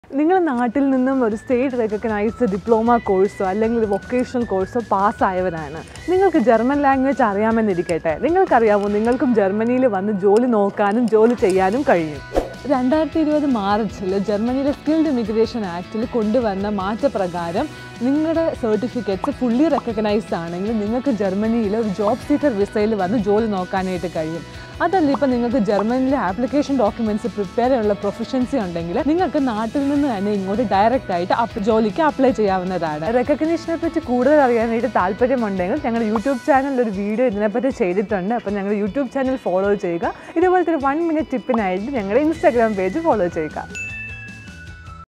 നിങ്ങൾ നാട്ടിൽ നിന്നും ഒരു സ്റ്റേറ്റ് റെക്കഗ്നൈസ്ഡ് ഡിപ്ലോമ കോഴ്സോ അല്ലെങ്കിൽ ഒരു വൊക്കേഷണൽ കോഴ്സോ പാസ്സായവരാണ് നിങ്ങൾക്ക് ജർമ്മൻ ലാംഗ്വേജ് അറിയാമെന്നിരിക്കട്ടെ നിങ്ങൾക്കറിയാമോ നിങ്ങൾക്കും ജർമ്മനിയിൽ വന്ന് ജോലി നോക്കാനും ജോലി ചെയ്യാനും കഴിയും രണ്ടായിരത്തി ഇരുപത് മാർച്ചിൽ ജർമ്മനിയിലെ സ്കിൽഡ് ഇമിഗ്രേഷൻ ആക്ടിൽ കൊണ്ടുവന്ന മാറ്റപ്രകാരം നിങ്ങളുടെ സർട്ടിഫിക്കറ്റ്സ് ഫുള്ളി റെക്കഗ്നൈസ്ഡ് ആണെങ്കിൽ നിങ്ങൾക്ക് ജർമ്മനിയിൽ ഒരു ജോബ് സീക്കർ വിസയിൽ വന്ന് ജോലി നോക്കാനായിട്ട് കഴിയും അതല്ല ഇപ്പം നിങ്ങൾക്ക് ജർമ്മനിലെ ആപ്ലിക്കേഷൻ ഡോക്യുമെൻറ്റ്സ് പ്രിപ്പയർ ചെയ്യാനുള്ള പ്രൊഫഷൻസി ഉണ്ടെങ്കിൽ നിങ്ങൾക്ക് നാട്ടിൽ നിന്ന് തന്നെ ഇങ്ങോട്ട് ഡയറക്റ്റ് ആയിട്ട് അപ്പ് ജോലിക്ക് അപ്ലൈ ചെയ്യാവുന്നതാണ് റെക്കഗ്നീഷനെ പറ്റി കൂടുതൽ അറിയാനായിട്ട് താല്പര്യമുണ്ടെങ്കിൽ ഞങ്ങളുടെ യൂട്യൂബ് ചാനലിൽ ഒരു വീഡിയോ ഇതിനെപ്പറ്റി ചെയ്തിട്ടുണ്ട് അപ്പോൾ ഞങ്ങളുടെ യൂട്യൂബ് ചാനൽ ഫോളോ ചെയ്യുക ഇതുപോലത്തെ ഒരു വൺ മിനിറ്റ് ടിപ്പിനായിട്ട് ഞങ്ങളുടെ ഇൻസ്റ്റാഗ്രാം പേജ് ഫോളോ ചെയ്യുക